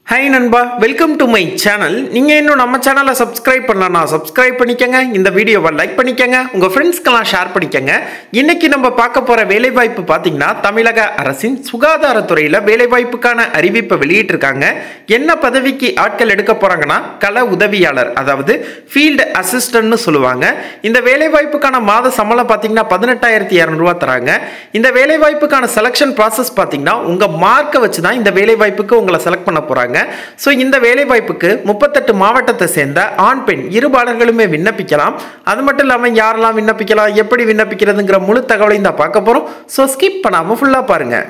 hi நண்பா welcome to my channel நீங்கள் இன்னும் நம்ம சேனலை சப்ஸ்கிரைப் பண்ணலன்னா சப்ஸ்கிரைப் பண்ணிக்கங்க இந்த வீடியோவை லைக் பண்ணிக்கங்க உங்கள் ஃப்ரெண்ட்ஸ்க்கெல்லாம் ஷேர் பண்ணிக்கங்க இன்னைக்கு நம்ம பார்க்க போகிற வேலைவாய்ப்பு பார்த்தீங்கன்னா தமிழக அரசின் சுகாதாரத்துறையில் வேலைவாய்ப்புக்கான அறிவிப்பை வெளியிட்டிருக்காங்க என்ன பதவிக்கு ஆட்கள் எடுக்க போகிறாங்கன்னா கள உதவியாளர் அதாவது ஃபீல்டு அசிஸ்டன்ட்னு சொல்லுவாங்க இந்த வேலைவாய்ப்புக்கான மாத சம்பளம் பார்த்தீங்கன்னா பதினெட்டாயிரத்தி இரநூறுவா தராங்க இந்த வேலைவாய்ப்புக்கான செலெக்ஷன் ப்ராசஸ் பார்த்தீங்கன்னா உங்கள் மார்க்கை வச்சு தான் இந்த வேலைவாய்ப்புக்கு உங்களை செலக்ட் பண்ண போகிறாங்க ஸோ இந்த வேலைவாய்ப்புக்கு முப்பத்தெட்டு மாவட்டத்தை சேர்ந்த ஆண் பெண் இருபாலர்களுமே விண்ணப்பிக்கலாம் அது மட்டும் இல்லாமல் யாரெல்லாம் விண்ணப்பிக்கலாம் எப்படி விண்ணப்பிக்கிறதுங்கிற முழு தகவலையும் தான் பார்க்க போகிறோம் ஸோ ஸ்கிப் பண்ணாமல் ஃபுல்லாக பாருங்கள்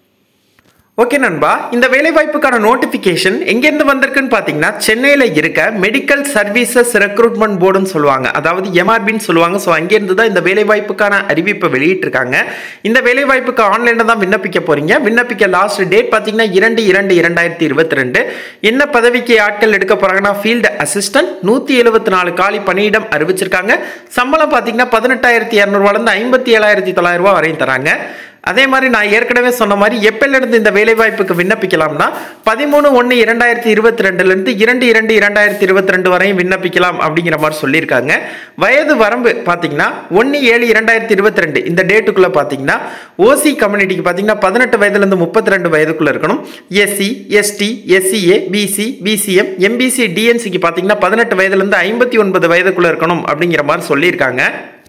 ஓகே நண்பா இந்த வேலைவாய்ப்புக்கான நோட்டிஃபிகேஷன் எங்கேருந்து வந்திருக்குன்னு பார்த்தீங்கன்னா சென்னையில் இருக்க மெடிக்கல் சர்வீசஸ் ரெக்ரூட்மெண்ட் போர்டுன்னு சொல்லுவாங்க அதாவது எம்ஆர்பின்னு சொல்லுவாங்க ஸோ அங்கேருந்து தான் இந்த வேலைவாய்ப்புக்கான அறிவிப்பை வெளியிட்டிருக்காங்க இந்த வேலைவாய்ப்புக்கு ஆன்லைனில் தான் விண்ணப்பிக்க போறீங்க விண்ணப்பிக்க லாஸ்ட் டேட் பார்த்தீங்கன்னா இரண்டு இரண்டு இரண்டாயிரத்தி இருபத்தி ரெண்டு என்ன பதவிக்கு ஆட்கள் எடுக்க போறாங்கன்னா ஃபீல்டு அசிஸ்டன்ட் நூற்றி எழுபத்தி நாலு காலி பணியிடம் அறிவிச்சிருக்காங்க சம்பளம் பார்த்தீங்கன்னா பதினெட்டாயிரத்தி இரநூறுவாலேருந்து ஐம்பத்தி ஏழாயிரத்தி தொள்ளாயிரம் ரூபாய் வரையும் தராங்க அதே மாதிரி நான் ஏற்கனவே சொன்ன மாதிரி எப்பயிலிருந்து இந்த வேலைவாய்ப்புக்கு விண்ணப்பிக்கலாம்னா பதிமூணு ஒன்று இரண்டாயிரத்தி இருபத்தி ரெண்டுலேருந்து இரண்டு இரண்டு இரண்டாயிரத்தி இருபத்தி ரெண்டு வரையும் விண்ணப்பிக்கலாம் அப்படிங்கிற மாதிரி சொல்லியிருக்காங்க வயது வரம்பு பார்த்தீங்கன்னா ஒன்று ஏழு இரண்டாயிரத்தி இருபத்தி ரெண்டு இந்த டேட்டுக்குள்ளே பார்த்தீங்கன்னா ஓசி கம்யூனிட்டிக்கு பார்த்தீங்கன்னா பதினெட்டு வயதுலேருந்து முப்பத்தி ரெண்டு வயதுக்குள்ளே இருக்கணும் S C S T S C A B C B C M M B C டிஎன்சிக்கு பார்த்தீங்கன்னா பதினெட்டு வயதுலேருந்து ஐம்பத்தி ஒன்பது வயதுக்குள்ளே இருக்கணும் அப்படிங்கிற மாதிரி சொல்லியிருக்காங்க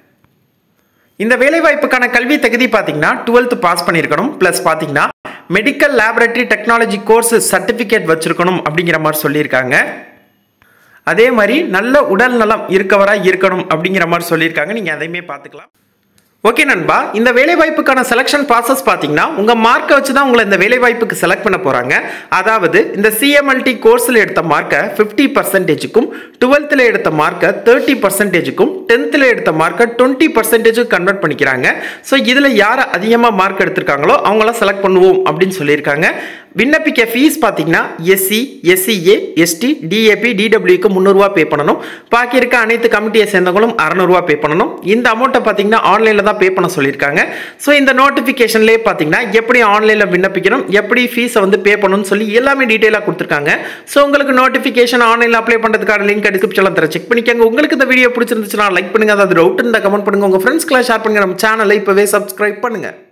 இந்த வேலைவாய்ப்புக்கான கல்வி தகுதி பார்த்தீங்கன்னா டுவெல்த் பாஸ் பண்ணியிருக்கணும் ப்ளஸ் பார்த்தீங்கன்னா medical laboratory technology course certificate வச்சிருக்கணும் அப்படிங்கிற மாதிரி சொல்லியிருக்காங்க அதே மாதிரி நல்ல உடல் நலம் இருக்கவராக இருக்கணும் அப்படிங்கிற மாதிரி சொல்லியிருக்காங்க நீங்கள் அதையுமே பார்த்துக்கலாம் ஓகே நண்பா இந்த வேலைவாய்ப்புக்கான செலெக்ஷன் ப்ராசஸ் பார்த்தீங்கன்னா உங்கள் மார்க்கை வச்சு தான் உங்களை இந்த வேலைவாய்ப்புக்கு செலக்ட் பண்ண போகிறாங்க அதாவது இந்த சிஎம்எல்டி கோர்ஸில் எடுத்த மார்க்கை ஃபிஃப்டி பர்சன்டேஜுக்கும் டுவெல்த்தில் எடுத்த மார்க்கை தேர்ட்டி பர்சன்டேஜுக்கும் டென்த்தில் எடுத்த மார்க்கை டுவெண்ட்டி பர்சன்டேஜுக்கு கன்வெர்ட் பண்ணிக்கிறாங்க ஸோ இதில் யார் அதிகமாக மார்க் எடுத்திருக்காங்களோ அவங்கள செலக்ட் பண்ணுவோம் அப்படின்னு சொல்லியிருக்காங்க விண்ணப்பிக்க ஃபீஸ் பார்த்தீங்கன்னா எஸ்சி எஸ்சிஏ எஸ்டி டிஏபி டிடபிள்யூக்கு முந்நூறுரூவா பே பண்ணணும் பாக்கி இருக்க அனைத்து கமிட்டியை சேர்ந்தவங்களும் அறநூறுவா பே பண்ணணும் இந்த அமௌண்ட்டை பார்த்தீங்கன்னா ஆன்லைனில் தான் பே பண்ண சொல்லியிருக்காங்க ஸோ இந்த நோட்டிஃபிகேஷன்லேயே பார்த்தீங்கன்னா எப்படி ஆன்லைனில் விண்ணப்பிக்கணும் எப்படி ஃபீஸை வந்து பே பண்ணணும்னு சொல்லி எல்லாமே டீட்டெயிலாக கொடுத்துருக்காங்க ஸோ உங்களுக்கு நோட்டிஃபிகேஷன் ஆன்லைனில் அப்ளை பண்ணுறதுக்கான லிங்க் டிஸ்கிரிப்ஷனில் தர செக் பண்ணிக்கோங்க உங்களுக்கு இந்த வீடியோ பிடிச்சிருந்துச்சுன்னா லைக் பண்ணுங்க அதாவது டவுட் இருந்தால் கமெண்ட் பண்ணுங்க உங்கள் ஃப்ரெண்ட்ஸ்க்கெலாம் ஷேர் பண்ணுங்க நம்ம சேனலை இப்போவே சப்ஸ்கிரைப் பண்ணுங்கள்